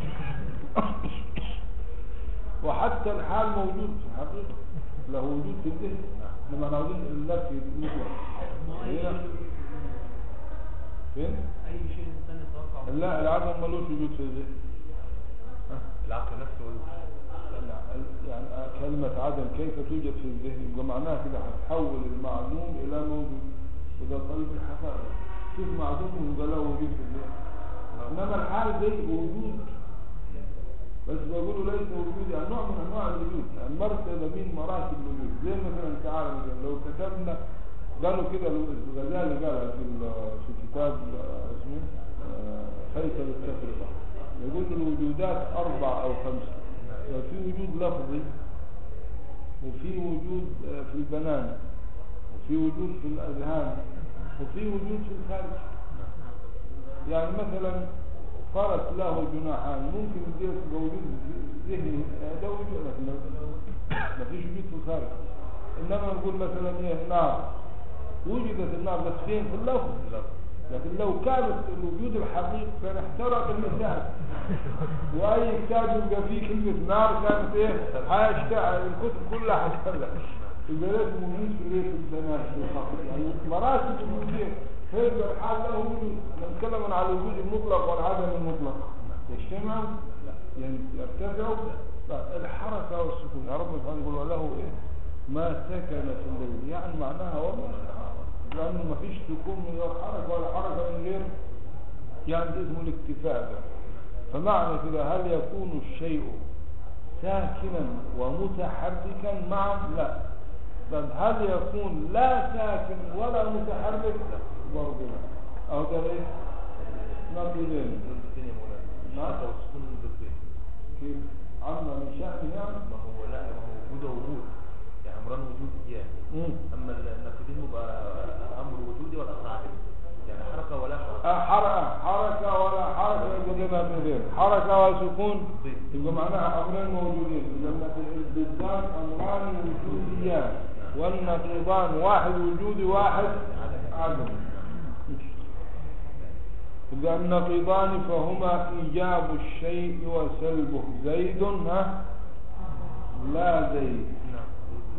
Speaker 1: وحتى الحال موجود في الحقيقة له وجود في الذهن لما نعود النفي المطلق
Speaker 3: ما اي
Speaker 1: هنا
Speaker 3: شيء
Speaker 1: فين؟
Speaker 3: اي شيء الانسان يتوقع
Speaker 1: لا العدم ملوش وجود في الذهن
Speaker 2: العقل نفسه وال-
Speaker 1: يعني كلمة عدم كيف توجد في الذهن يبقى معناها كده هتحول المعلوم إلى موجود وده قلب الحقائق كيف معدوم يبقى له وجود في الذهن إنما الحال زي وجود بس بيقولوا ليس وجود يعني نوع من أنواع الوجود يعني مرتبة من مراتب الوجود زي مثلا تعالى مثلا لو كتبنا قالوا كده الغزالي قالها في ال- في كتاب آه، اسمه آه، هيكل التفرقة يقول الوجودات أربع أو خمسة في وجود لفظي وفي وجود آه، في البنان وفي وجود في الأذهان وفي وجود في الخارج يعني مثلا فرس له جناحان ممكن يدير وجود ذهني آه، ده وجود لكن ما فيش وجود في الخارج انما نقول مثلا ايه النار وجدت النار بس فين في اللفظ
Speaker 2: اللفظ
Speaker 1: لكن لو كانت الوجود الحقيقي كان احترق المثال واي كتاب يبقى فيه كلمه نار كانت ايه هيشتعل الكتب كلها هتحرق يبقى لازم وجود في الايه في الزمان في الخط يعني مراتب الوجود هيبقى الحال له وجود نتكلم عن الوجود المطلق والعدم المطلق يجتمع يعني يرتفع لا، الحركه والسكون يا رب سبحانه يقول وله ايه ما سكن في الليل يعني معناها والله لانه ما فيش سكون من غير حركه ولا حركه من غير يعني ده اسمه الاكتفاء ده فمعنى كده هل يكون الشيء ساكنا ومتحركا معا لا بل هل يكون لا ساكن ولا متحرك برضه لا او ده ايه نقيضين
Speaker 2: ضدين يا مولانا
Speaker 1: نعم.
Speaker 2: الحركة والسكون ضدين
Speaker 1: كيف عما من شأن يعني
Speaker 2: ما هو لا ما هو وجود وجود يعني امران وجود اياه
Speaker 1: مم.
Speaker 2: اما النقيضين يبقى امر وجودي والاخر عدم يعني حركه ولا حركه
Speaker 1: آه، حركة حركة ولا حركة يبقى ده نقيضين حركة وسكون يبقى معناها أمرين موجودين يبقى الضدان أمران وجوديان والنقيضان واحد وجودي واحد عدم يبقى النقيضان فهما إيجاب الشيء وسلبه زيد ها لا زيد
Speaker 2: نعم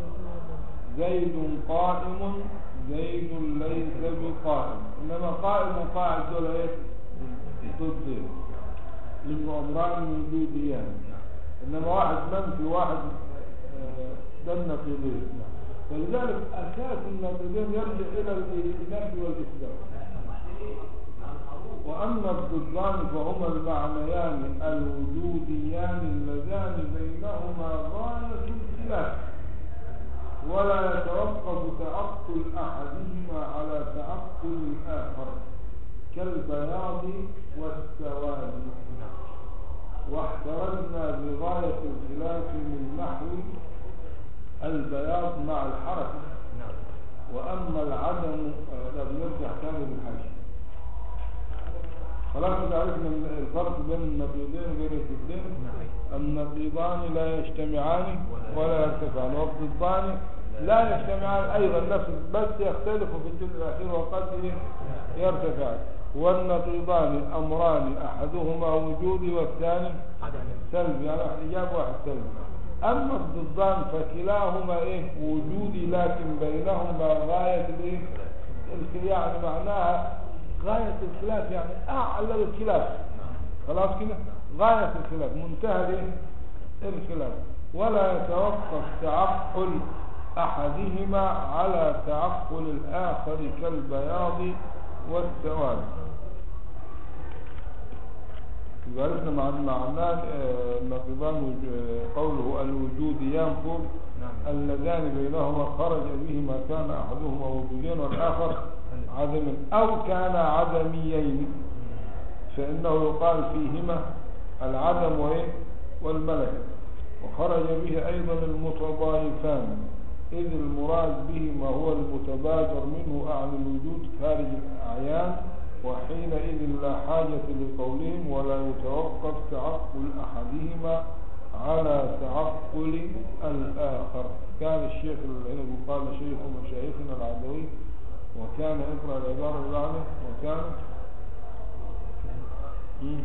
Speaker 1: زيد قائم زيد ليس بقائم إنما قائم وقاعد دول إيه ضد لأنه أمران وجوديان إنما واحد منفي واحد آه، ده النقيضين ولذلك أساس النقيضين يرجع إلى النفي والإثبات وأما الضدان فهما المعنيان الوجوديان اللذان بينهما غاية الخلاف ولا يتوقف تعقل أحدهما على تعقل الآخر كالبياض والسواد واحترزنا بغاية الخلاف من نحو البياض مع الحركة
Speaker 2: نعم
Speaker 1: وأما العدم آه، لا بنرجع تاني للحاجة خلاص كده عرفنا الفرق بين النقيضين وبين الضدين النقيضان لا يجتمعان ولا يرتفعان والضدان لا يجتمعان أيضا نفس بس يختلفوا في الجزء الأخير وقد إيه؟ يرتفعان والنقيضان أمران أحدهما وجودي والثاني سلبي يعني واحد إيجاب واحد سلبي أما الضدان فكلاهما إيه وجودي لكن بينهما غاية الإيه الخلاف يعني معناها غاية الخلاف يعني أعلى الخلاف خلاص كده غاية الخلاف منتهى الإيه الخلاف ولا يتوقف تعقل أحدهما على تعقل الآخر كالبياض والسواد يبقى عرفنا مع معناه آه، النقيضان وج- آه، قوله الوجود ينفر
Speaker 2: نعم
Speaker 1: اللذان بينهما خرج بهما كان أحدهما وجودين والآخر عدما أو كان عدميين فإنه يقال فيهما العدم وإيه؟ والملك وخرج به أيضا المتضايفان إذ المراد بهما هو المتبادر منه أعلى الوجود خارج الأعيان وحينئذ لا حاجة لقولهم ولا يتوقف تعقل أحدهما على تعقل الآخر كان الشيخ هنا قال شيخ مشايخنا العدوي وكان اقرأ العبارة بالعلم وكان مم.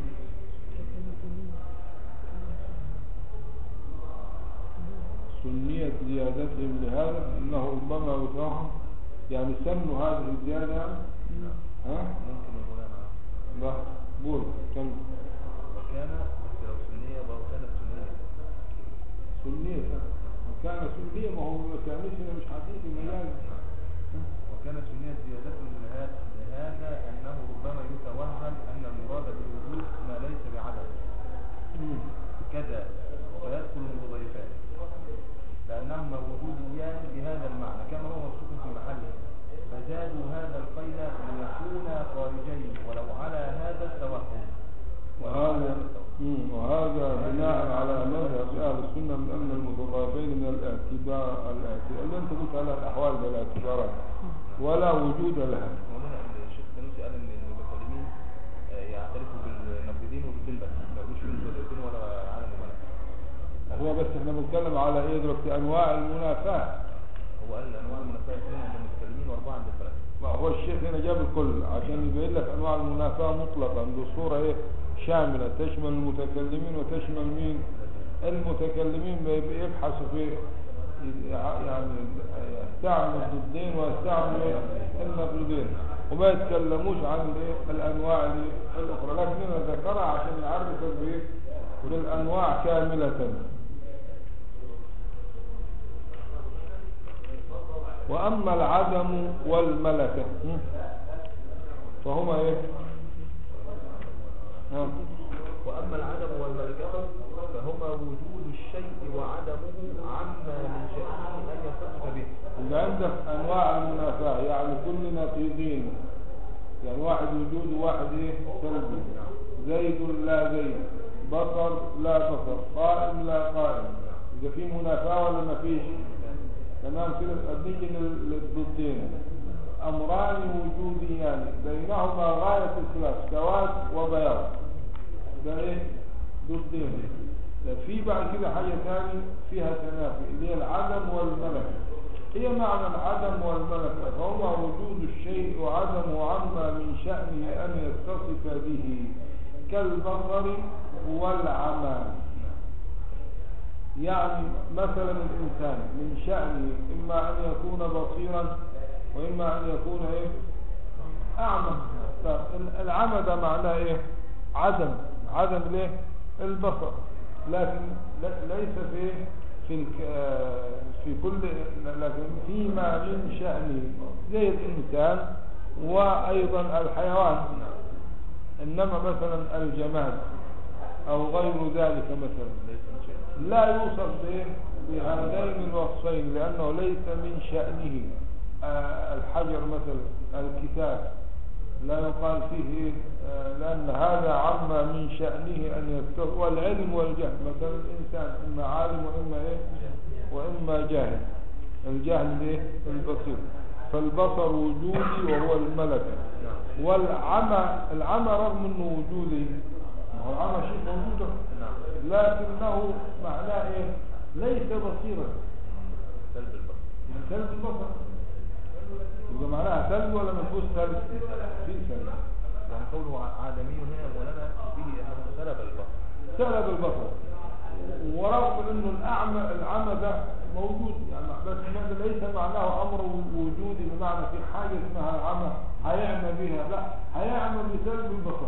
Speaker 1: سنية زيادتهم لهذا انه ربما يتوهم يعني سموا هذه الزيادة يعني ها
Speaker 2: ممكن يا مولانا
Speaker 1: لا قول كم
Speaker 2: وكان بس لو سنية يبقى وكانت سنية
Speaker 1: سنية وكان سنية ما هو ما كانش هنا مش حقيقي مجاز
Speaker 2: وكان سنية زيادته لهذا لهذا أنه ربما يتوهم أن المراد بالوجود ما ليس بعدم
Speaker 1: مم.
Speaker 2: كذا ويدخل المتضيفان لأنهما وجوديان بهذا المعنى كما هو مبسوط في محله فزادوا هذا القيد ليكونا خارجين ولو على هذا التوهم ولو على
Speaker 1: وهذا
Speaker 2: هذا التوهم.
Speaker 1: مم. وهذا بناء على مذهب اهل السنه من ان المتضافين من الاعتبار الاعتبار اللي انت قلت على الاحوال بالاعتبارات ولا وجود لها
Speaker 2: مولانا الشيخ السنوسي قال ان المتكلمين آه، يعترفوا بالنقيضين وبالدين بس ما يقولوش بالمتضيفين ولا عالم وملك
Speaker 1: هو بس احنا بنتكلم على ايه دلوقتي انواع المنافاه
Speaker 2: هو قال انواع المنافاه اثنين عند المتكلمين واربعه عند الفلاسفه
Speaker 1: ما هو الشيخ هنا جاب الكل عشان يبين لك انواع المنافاه مطلقا بصوره ايه شامله تشمل المتكلمين وتشمل مين المتكلمين بي- بيبحثوا في يعني يستعمل الضدين ويستعمل إيه؟ النقيضين وما يتكلموش عن الإيه؟ الانواع الاخرى لكن هنا ذكرها عشان يعرفك بايه بالانواع كامله وأما العدم والملكة هم؟ فهما إيه ها.
Speaker 2: وأما العدم والملكة فهما وجود الشيء وعدمه عما من شأنه أن يتصف به
Speaker 1: يبقى عندك أنواع المنافاة يعني كل نقيضين يعني واحد وجود وواحد إيه سلبي زيد لا زيد بصر لا بصر قائم لا قائم إذا في منافاة ولا ما فيش تمام كده بنيجي لل- للضدين أمران وجوديان بينهما غاية الخلاف سواد وبياض ده إيه ضدين ده في بعد كده حاجة ثانية فيها تنافي اللي هي العدم والملكة هي معنى العدم والملكة فهما وجود الشيء وعدمه عما من شأنه أن يتصف به كالبصر والعمى يعني مثلا الإنسان من شأنه إما أن يكون بصيرا وإما أن يكون إيه أعمى طب ال- العمى ده معناه إيه عدم عدم ليه البصر لكن ل- ليس في في الك... آه، في كل لكن فيما من شأنه زي الإنسان وأيضا الحيوان إنما مثلا الجماد أو غير ذلك مثلا لا يوصف به بهذين الوصفين لأنه ليس من شأنه آه، الحجر مثلا الكتاب لا يقال فيه آه، لأن هذا عما من شأنه أن يتصف والعلم والجهل مثلا الإنسان إما عالم وإما إيه وإما جاهل الجهل إيه البصير فالبصر وجودي وهو الملكة والعمى العمى رغم أنه وجودي ما هو العمى شيء موجود لكنه معناه إيه ليس بصيرا
Speaker 2: سلب البصر
Speaker 1: يعني سلب البصر يبقى معناها سلب ولا ما فيهوش سلب في سلب
Speaker 2: يعني قوله عدمي هنا يا مولانا فيه أنه سلب البصر
Speaker 1: سلب البصر ورغم انه الاعمى العمى ده موجود يعني بس هذا ليس معناه امر وجودي بمعنى في حاجه اسمها العمى هيعمى بها لا هيعمى بسلب البصر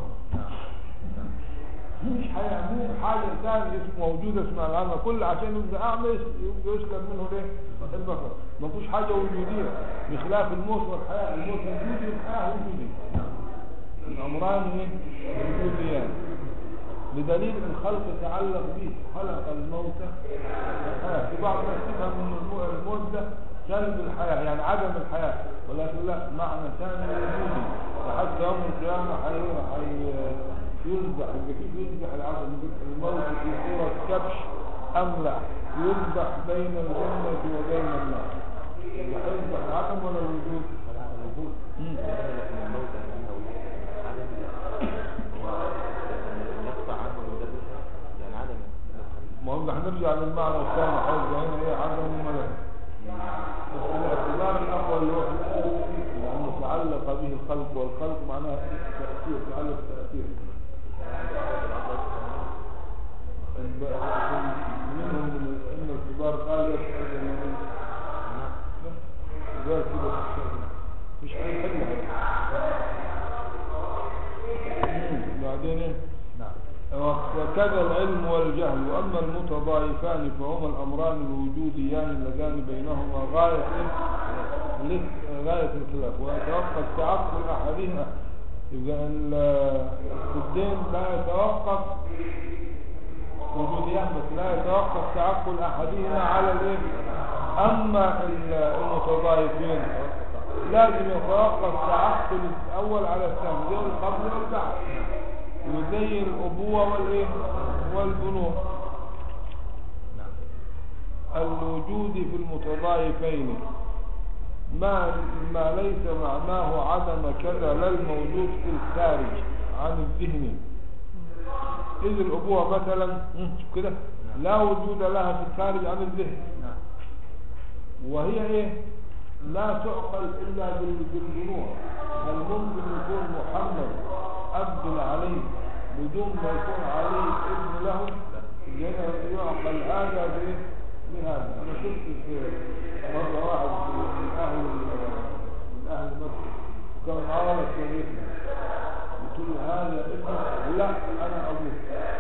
Speaker 1: مش هيعمى مو حاجه ثانيه اسمها موجوده اسمها العمى كل عشان يبقى اعمى يس- يبقى يسلب منه ليه البصر ما فيش حاجه وجوديه بخلاف الموت والحياه الموت وجودي والحياه وجودي الامران ايه وجوديان بدليل الخلق تعلق به خلق الموت والحياة في بعض الناس تفهم ان المو- الموت ده سلب الحياة يعني عدم الحياة ولكن لا معنى ثاني وجودي وحتى يوم القيامة حي حي يذبح يبقى كيف يذبح العبد الموت في صورة كبش أملح يذبح بين الجنة وبين النار يبقى هيذبح العدم ولا الوجود؟ الوجود مم.
Speaker 2: لكن الموت أنه عدم هو يقطع عنه المدبر يعني عدم
Speaker 1: ما هو هنرجع للمعنى الثاني حاجة هنا ايه عدم الملك بس الاعتبار الاقوى اللي هو في التأثير لانه تعلق به الخلق والخلق معناها تأثير تعلق تأثير منهم من ان الكبار قال يسأل من غير كده في الشرع. مش هيحل حاجة بعدين ايه
Speaker 2: نعم
Speaker 1: وكذا العلم والجهل وأما المتضايفان فهما الأمران الوجوديان اللذان بينهما غاية لك- غاية الخلاف ويتوقف تعقل أحدهما يبقى ال- الضدين لا يتوقف وجوديان بس لا يتوقف تعقل أحدهما على الإيه؟ أما ال- المتضايفين لازم يتوقف تعقل الأول على الثاني زي القبل والبعد وزي الأبوة والإيه والبنوة
Speaker 2: نعم
Speaker 1: الوجود في المتضايفين ما ما ليس معناه عدم كذا لا الموجود في الخارج عن الذهن إذ الأبوة مثلا مم، شوف كده لا وجود لها في الخارج عن الذهن
Speaker 2: نعم
Speaker 1: وهي إيه لا تعقل إلا بال- بالبنوع هل ممكن يكون محمد أب عليه بدون ما يكون عليه ابن له هنا يعقل هذا بإيه؟ بهذا أنا شفت في مرة واحد من أهل من أهل مصر وكان عارف شريكنا قلت له هذا ابنك لا أنا أبوك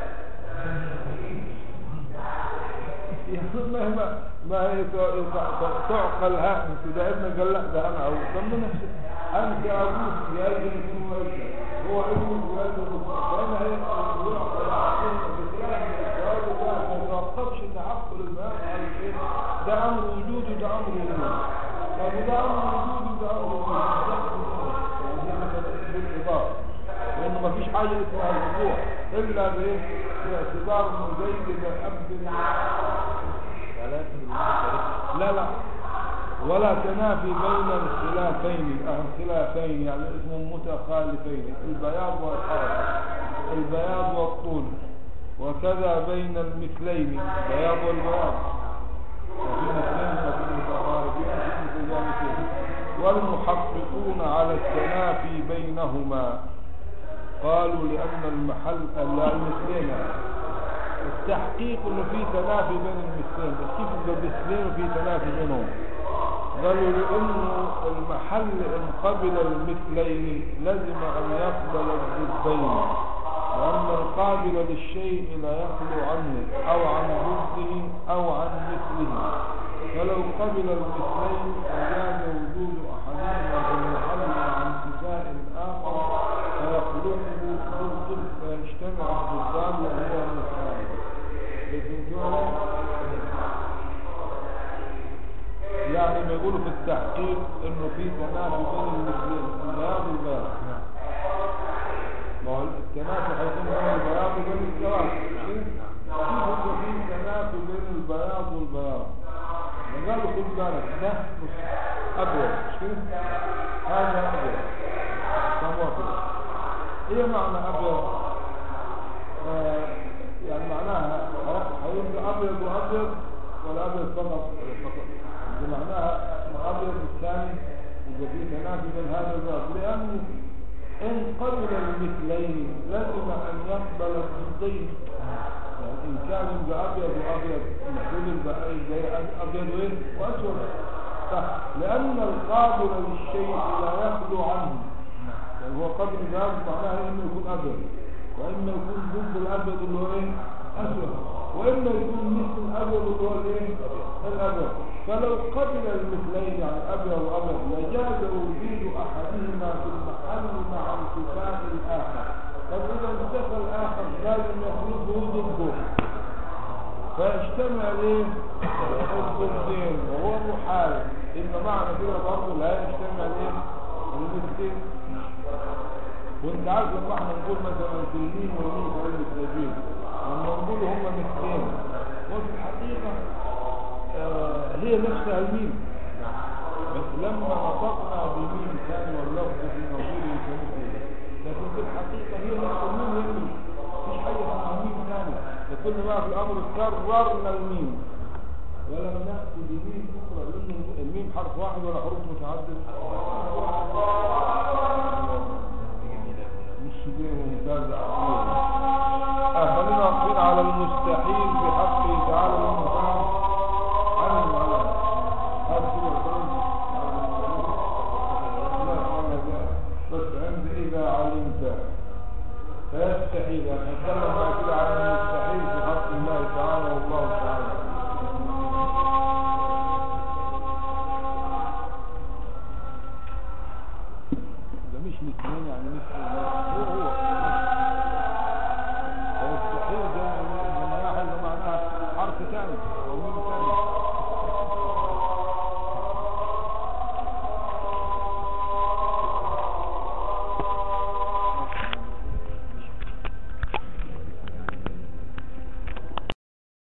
Speaker 1: يعني ما ما ما هي ت- ت- تعقل ها انت ده ابنك قال لا ده انا ابوك طب ما نفسك انت ابوك يجب ان يكون والدك هو ابنك ويجب فانا هي يعقل عقل بكلام الجواب ده ما يتوقفش تعقل المال على الايه ده امر وجودي ده امر وجودي طب ده امر وجودي ده امر وجودي يعني هي مثلا بالاضافه لانه ما فيش حاجه اسمها الوقوع الا بايه باعتبار انه زي ده اب
Speaker 2: ولا يمكن الوجود شريك
Speaker 1: لا لا ولا تنافي بين الخلافين أو الخلافين يعني اسمهم متخالفين البياض والحركة البياض والطول وكذا بين المثلين بياض والبياض وفي مثلين وفي متقاربين وفي متجانسين والمحققون على التنافي بينهما قالوا لأن المحل لا المثلين التحقيق انه في تنافي بين المثلين بس كيف يبقى مثلين وفي تنافي بينهم قالوا لانه المحل ان قبل المثلين لزم ان يقبل الضدين وان القابل للشيء لا يخلو عنه او عن ضده او عن مثله فلو قبل المثلين اجاز وجود احدهما في المحل مع انتفاء الاخر فيخلقه ضد فيجتمع الضدان وهو المثال لكن كده يعني بيقولوا في التحقيق انه في تنافي بين المثلين البياض والبياض ما هو التنافي هيكون بين البياض وبين السواد كيف يبقى في تنافي بين البياض والبياض ما قالوا خد بالك ده مش ابيض مش كده هذا ابيض سموه كده ايه معنى ابيض آه يعني معناها هيبقى ابيض وابيض ولا ابيض فقط فقط بمعناها ابيض الثاني يبقى في تنافي بين هذا والباب لانه ان قبل المثلين لازم ان يقبل الضدين يعني ان كان يبقى ابيض وابيض المفروض يبقى يبقى ابيض وين واسود صح لان القابل للشيء لا يخلو عنه يعني هو قبل ذلك معناها انه يكون ابيض واما يكون ضد الابيض اللي هو ايه اسود واما يكون مثل الابيض اللي هو الايه الابيض فلو قبل المثلين يعني ابيض وابيض لجاز وجود احدهما في المحل مع انتفاء الاخر طب اذا انتفى الاخر لازم يخلطه ضده فيجتمع ايه الضدين وهو محال يبقى معنى كده برضه لا يجتمع ايه المثلين وانت عارف لما احنا نقول مثلا في الميم والميم في علم التجويد لما نقول هما مثلين وفي الحقيقة آه هي نفسها الميم بس لما نطقنا بميم ثاني واللفظ في نظيره كمثله لكن في الحقيقة هي نفس الميم هي الميم مفيش حاجة اسمها ميم ثاني لكل ما في الأمر كررنا الميم ولم نأتي بميم أخرى لأن الميم حرف واحد ولا حروف متعدد مش دي ممتازة أهلنا واقفين على المستحيل في حقه تعالى المتعال عن المعنى هذا كده بس عند إذا علمت فيستحيل يعني نتكلم بعد كده عن المستحيل في حق الله تعالى والله تعالى